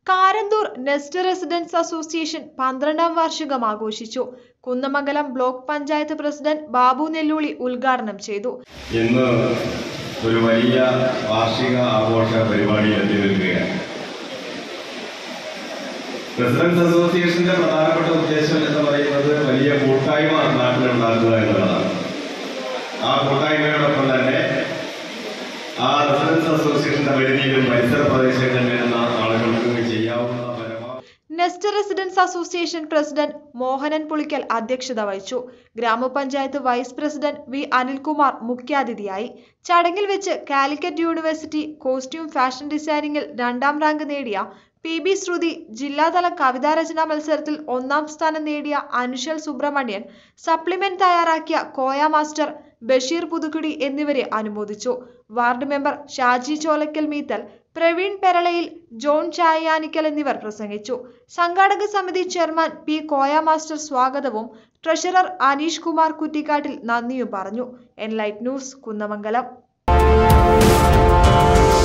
Karanthur nest residence association പന്ത്രണ്ടാം വാർഷികം ആഘോഷിച്ചു കുന്നമംഗലം ബ്ലോക്ക് പഞ്ചായത്ത് പ്രസിഡന്റ് ബാബു നെല്ലൂളി ഉദ്ഘാടനം ചെയ്തു ഇന്ന് ഒരു വലിയ വാർഷിക ആഘോഷ പരിപാടി എത്തി നിൽക്കുകയാണ് റെസിഡൻസ് അസോസിയേഷന്റെ പ്രധാനപ്പെട്ട ഉദ്ദേശം എന്ന് പറയുന്നത് വലിയ കൂട്ടായ്മ നാട്ടിലുണ്ടാക്കുക എന്നുള്ളതാണ് ആ കൂട്ടായ്മയോടൊപ്പം തന്നെ ആ റെസിഡൻസ് അസോസിയേഷന്റെ പരിധിയിലും പരിസര പ്രദേശങ്ങളിൽ വരുന്ന ആളുകൾക്ക് ചെയ്യാവുന്ന പരമാവധി nest residence association president Mohanan Pulikkal അധ്യക്ഷത വഹിച്ചു ഗ്രാമപഞ്ചായത്ത് വൈസ് പ്രസിഡന്റ് വി അനിൽകുമാർ മുഖ്യാതിഥിയായി ചടങ്ങിൽ വെച്ച് കാലിക്കറ്റ് യൂണിവേഴ്സിറ്റി കോസ്റ്റ്യൂം ഫാഷൻ ഡിസൈനിങ്ങിൽ രണ്ടാം റാങ്ക് നേടിയ പി ബി ശ്രുതി ജില്ലാതല കവിതാരചനാ മത്സരത്തിൽ ഒന്നാം സ്ഥാനം നേടിയ അനുഷൽ സുബ്രഹ്മണ്യൻ സപ്ലിമെന്റ് തയ്യാറാക്കിയ കോയ മാസ്റ്റർ ബഷീർ പുതുക്കുടി എന്നിവരെ അനുമോദിച്ചു ward member Shaji Cholakkal Meethal Praveen Peralayil John Chayanikkal എന്നിവർ പ്രസംഗിച്ചു സംഘാടക സമിതി ചെയർമാൻ പി കോയ മാസ്റ്റർ സ്വാഗതവും ട്രഷറർ അനീഷ് കുമാർ കുറ്റിക്കാട്ടിൽ നന്ദിയും പറഞ്ഞു എൻലൈറ്റ് ന്യൂസ് കുന്നമംഗലം